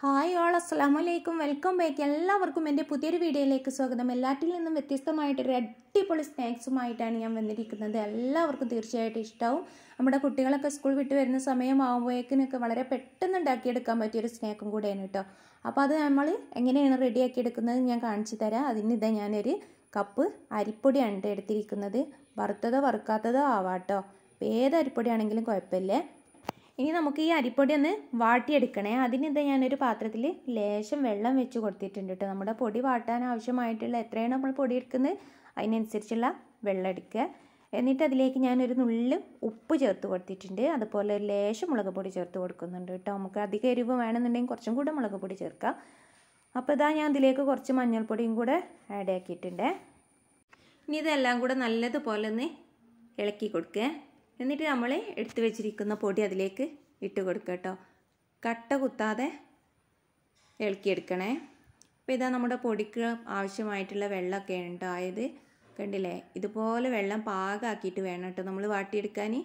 hi all അസ്സാം വലൈക്കും welcome back എല്ലാവർക്കും എൻ്റെ പുതിയൊരു വീഡിയോയിലേക്ക് സ്വാഗതം എല്ലാറ്റിൽ നിന്നും വ്യത്യസ്തമായിട്ടൊരു അടിപൊളി സ്നാക്സുമായിട്ടാണ് ഞാൻ വന്നിരിക്കുന്നത് എല്ലാവർക്കും തീർച്ചയായിട്ടും ഇഷ്ടമാവും നമ്മുടെ കുട്ടികളൊക്കെ സ്കൂൾ വിട്ട് വരുന്ന സമയമാകുമ്പോഴേക്കിനൊക്കെ വളരെ പെട്ടെന്ന് ഉണ്ടാക്കിയെടുക്കാൻ പറ്റിയൊരു സ്നാക്കും കൂടെയാണ് കേട്ടോ അപ്പോൾ അത് നമ്മൾ എങ്ങനെയാണ് റെഡിയാക്കി എടുക്കുന്നത് ഞാൻ കാണിച്ചു തരാം അതിന് ഇതാ ഞാനൊരു കപ്പ് അരിപ്പൊടിയാണ് ട്ടോ എടുത്തിരിക്കുന്നത് വറുത്തതോ വറുക്കാത്തതോ ആവാട്ടോ ഏത് അരിപ്പൊടിയാണെങ്കിലും കുഴപ്പമില്ലേ ഇനി നമുക്ക് ഈ അരിപ്പൊടി ഒന്ന് വാട്ടിയെടുക്കണേ അതിനിത് ഞാനൊരു പാത്രത്തിൽ ലേശം വെള്ളം വെച്ച് കൊടുത്തിട്ടുണ്ട് കേട്ടോ നമ്മുടെ പൊടി വാട്ടാൻ ആവശ്യമായിട്ടുള്ള എത്രയാണ് നമ്മൾ പൊടി എടുക്കുന്നത് അതിനനുസരിച്ചുള്ള വെള്ളം എടുക്കുക എന്നിട്ട് അതിലേക്ക് ഞാനൊരു നുള്ളിൽ ഉപ്പ് ചേർത്ത് കൊടുത്തിട്ടുണ്ട് അതുപോലെ ഒരു ലേശം മുളക് പൊടി ചേർത്ത് കൊടുക്കുന്നുണ്ട് കേട്ടോ നമുക്ക് അധികം എരിവ് വേണമെന്നുണ്ടെങ്കിൽ കുറച്ചും കൂടെ മുളക് പൊടി ചേർക്കാം അപ്പോൾ ഇതാ ഞാൻ ഇതിലേക്ക് കുറച്ച് മഞ്ഞൾപ്പൊടിയും കൂടെ ആഡ് ആക്കിയിട്ടുണ്ട് ഇനി ഇതെല്ലാം കൂടെ നല്ലതുപോലെ ഒന്ന് ഇളക്കി കൊടുക്കുക എന്നിട്ട് നമ്മൾ എടുത്തു വെച്ചിരിക്കുന്ന പൊടി അതിലേക്ക് ഇട്ട് കൊടുക്കുക കേട്ടോ കട്ട കുത്താതെ ഇളക്കിയെടുക്കണേ അപ്പോൾ ഇതാ നമ്മുടെ പൊടിക്ക് ആവശ്യമായിട്ടുള്ള വെള്ളമൊക്കെ ഉണ്ടായത് കണ്ടില്ലേ ഇതുപോലെ വെള്ളം പാകമാക്കിയിട്ട് വേണം കേട്ടോ നമ്മൾ വാട്ടിയെടുക്കാൻ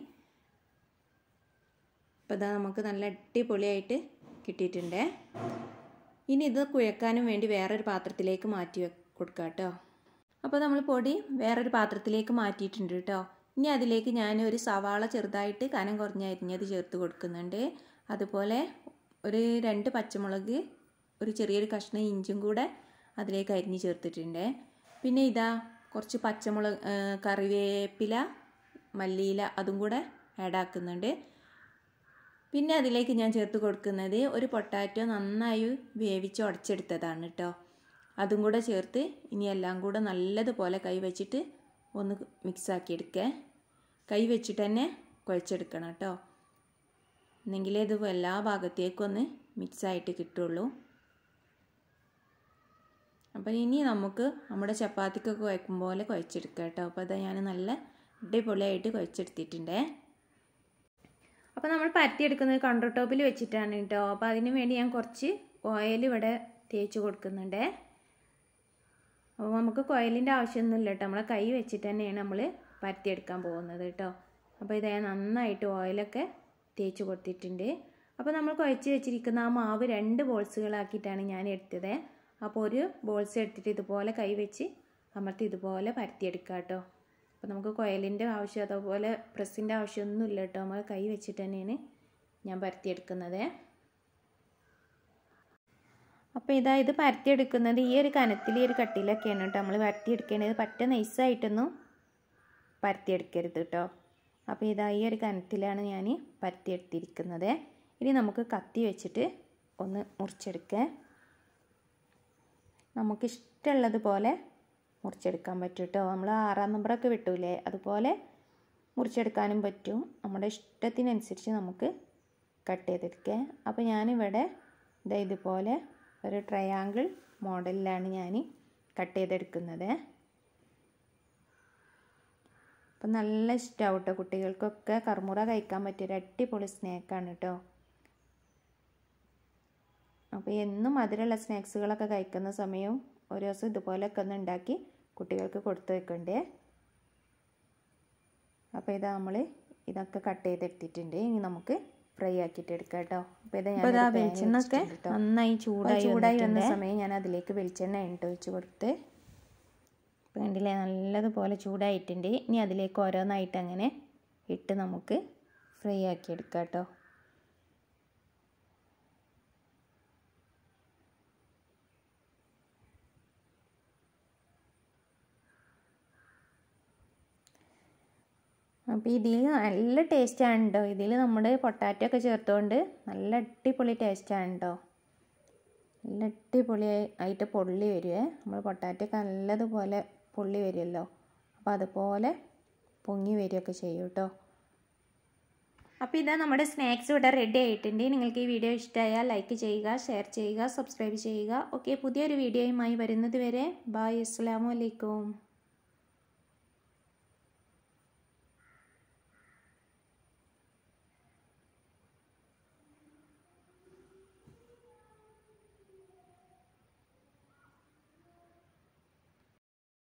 അപ്പോൾ ഇതാ നമുക്ക് നല്ല അടിപൊളിയായിട്ട് കിട്ടിയിട്ടുണ്ട് ഇനി ഇത് കുഴക്കാനും വേണ്ടി വേറൊരു പാത്രത്തിലേക്ക് മാറ്റി കൊടുക്കുക കേട്ടോ അപ്പോൾ നമ്മൾ പൊടി വേറൊരു പാത്രത്തിലേക്ക് മാറ്റിയിട്ടുണ്ട് കേട്ടോ ഇനി അതിലേക്ക് ഞാൻ ഒരു സവാള ചെറുതായിട്ട് കനം കുറഞ്ഞ് അരിഞ്ഞത് ചേർത്ത് കൊടുക്കുന്നുണ്ട് അതുപോലെ ഒരു രണ്ട് പച്ചമുളക് ഒരു ചെറിയൊരു കഷ്ണം ഇഞ്ചും കൂടെ അതിലേക്ക് അരിഞ്ഞ് ചേർത്തിട്ടുണ്ട് പിന്നെ ഇതാ കുറച്ച് പച്ചമുളക് കറിവേപ്പില മല്ലിയില അതും കൂടെ ആഡാക്കുന്നുണ്ട് പിന്നെ അതിലേക്ക് ഞാൻ ചേർത്ത് കൊടുക്കുന്നത് ഒരു പൊട്ടാറ്റോ നന്നായി വേവിച്ച് ഉടച്ചെടുത്തതാണ് കേട്ടോ അതും കൂടെ ചേർത്ത് ഇനി എല്ലാം കൂടെ നല്ലതുപോലെ കൈ വെച്ചിട്ട് ഒന്ന് മിക്സാക്കി എടുക്കുക കൈ വെച്ചിട്ട് തന്നെ കുഴച്ചെടുക്കണം കേട്ടോ എന്നെങ്കിലേ ഇത് എല്ലാ ഭാഗത്തേക്കും ഒന്ന് മിക്സായിട്ട് കിട്ടുള്ളൂ അപ്പോൾ ഇനി നമുക്ക് നമ്മുടെ ചപ്പാത്തിക്കൊക്കെ കുഴക്കും പോലെ കുഴച്ചെടുക്കുക കേട്ടോ അപ്പോൾ അത് ഞാൻ നല്ല അടിപൊളിയായിട്ട് കുഴച്ചെടുത്തിട്ടുണ്ടേ അപ്പോൾ നമ്മൾ പരത്തിയെടുക്കുന്നത് കൗണ്ടർ ടോപ്പിൽ വെച്ചിട്ടാണ് കേട്ടോ അപ്പോൾ അതിന് വേണ്ടി ഞാൻ കുറച്ച് ഓയിൽ ഇവിടെ തേച്ച് കൊടുക്കുന്നുണ്ടേ അപ്പോൾ നമുക്ക് കോയിലിൻ്റെ ആവശ്യമൊന്നുമില്ല കേട്ടോ നമ്മളെ കൈ വെച്ചിട്ട് തന്നെയാണ് നമ്മൾ പരത്തിയെടുക്കാൻ പോകുന്നത് കേട്ടോ അപ്പോൾ ഇത് നന്നായിട്ട് ഓയിലൊക്കെ തേച്ച് കൊടുത്തിട്ടുണ്ട് അപ്പോൾ നമ്മൾ കുഴച്ച് വെച്ചിരിക്കുന്ന ആ മാവ് രണ്ട് ബോൾസുകളാക്കിയിട്ടാണ് ഞാൻ എടുത്തത് അപ്പോൾ ഒരു ബോൾസ് എടുത്തിട്ട് ഇതുപോലെ കൈ വെച്ച് അമർത്തി ഇതുപോലെ പരത്തിയെടുക്കുക കേട്ടോ അപ്പോൾ നമുക്ക് കോയിലിൻ്റെ ആവശ്യം അതുപോലെ പ്രസ്സിൻ്റെ ആവശ്യമൊന്നുമില്ല കേട്ടോ നമ്മൾ കൈ വെച്ചിട്ട് തന്നെയാണ് ഞാൻ പരത്തിയെടുക്കുന്നത് അപ്പോൾ ഇതാ ഇത് പരത്തിയെടുക്കുന്നത് ഈ ഒരു കനത്തിൽ ഈ ഒരു കട്ടിയിലൊക്കെയാണ് കേട്ടോ നമ്മൾ പരത്തിയെടുക്കേണ്ടത് പറ്റ നൈസായിട്ടൊന്നും പരത്തിയെടുക്കരുത് കേട്ടോ അപ്പോൾ ഇതാ ഈ ഒരു കനത്തിലാണ് ഞാൻ പരത്തിയെടുത്തിരിക്കുന്നത് ഇനി നമുക്ക് കത്തി വെച്ചിട്ട് ഒന്ന് മുറിച്ചെടുക്കുക നമുക്കിഷ്ടമുള്ളതുപോലെ മുറിച്ചെടുക്കാൻ പറ്റും കേട്ടോ നമ്മൾ ആറാം നമ്പറൊക്കെ വിട്ടൂലേ അതുപോലെ മുറിച്ചെടുക്കാനും പറ്റും നമ്മുടെ ഇഷ്ടത്തിനനുസരിച്ച് നമുക്ക് കട്ട് ചെയ്തെടുക്കുക അപ്പോൾ ഞാനിവിടെ ഇതാ ഇതുപോലെ ഒരു ട്രയാങ്കിൾ മോഡലിലാണ് ഞാൻ കട്ട് ചെയ്തെടുക്കുന്നത് അപ്പം നല്ല ഇഷ്ടമാവും കേട്ടോ കുട്ടികൾക്കൊക്കെ കർമുറ കഴിക്കാൻ പറ്റിയൊരു അടിപൊളി സ്നാക്കാണ് കേട്ടോ അപ്പോൾ എന്നും മധുരമുള്ള സ്നാക്സുകളൊക്കെ കഴിക്കുന്ന സമയവും ഒരു ദിവസം ഇതുപോലെയൊക്കെ ഒന്ന് ഉണ്ടാക്കി കുട്ടികൾക്ക് കൊടുത്തു വെക്കണ്ടേ അപ്പോൾ ഇതാ നമ്മൾ ഇതൊക്കെ കട്ട് ചെയ്തെടുത്തിട്ടുണ്ട് ഇനി നമുക്ക് ഫ്രൈ ആക്കിയിട്ട് എടുക്കാം കേട്ടോ അപ്പോൾ ഇത് ഞാൻ വെളിച്ചെണ്ണൊക്കെ നന്നായി ചൂടായി ചൂടായി വന്ന സമയം ഞാൻ അതിലേക്ക് വെളിച്ചെണ്ണ ഇട്ട് ഒഴിച്ച് കൊടുത്ത് അപ്പോൾ കണ്ടില്ലേ നല്ലതുപോലെ ചൂടായിട്ടുണ്ട് ഇനി അതിലേക്ക് ഓരോന്നായിട്ട് അങ്ങനെ ഇട്ട് നമുക്ക് ഫ്രൈ ആക്കി എടുക്കാം കേട്ടോ അപ്പോൾ ഇതിൽ നല്ല ടേസ്റ്റാണ് കേട്ടോ ഇതിൽ നമ്മുടെ പൊട്ടാറ്റോ ഒക്കെ ചേർത്തുകൊണ്ട് നല്ല അടിപൊളി ടേസ്റ്റാണ് കേട്ടോ നല്ല അടിപൊളി ആയിട്ട് പൊള്ളി വരുവേ നമ്മൾ പൊട്ടാറ്റോ ഒക്കെ നല്ലതുപോലെ പൊള്ളി വരുമല്ലോ അപ്പോൾ അതുപോലെ പൊങ്ങി വരികയൊക്കെ ചെയ്യും കേട്ടോ അപ്പോൾ ഇതാ നമ്മുടെ സ്നാക്സ് ഇവിടെ റെഡി ആയിട്ടുണ്ട് നിങ്ങൾക്ക് ഈ വീഡിയോ ഇഷ്ടമായാൽ ലൈക്ക് ചെയ്യുക ഷെയർ ചെയ്യുക സബ്സ്ക്രൈബ് ചെയ്യുക ഓക്കെ പുതിയൊരു വീഡിയോയുമായി വരുന്നത് വരെ ബായ് അസ്സാം വലൈക്കും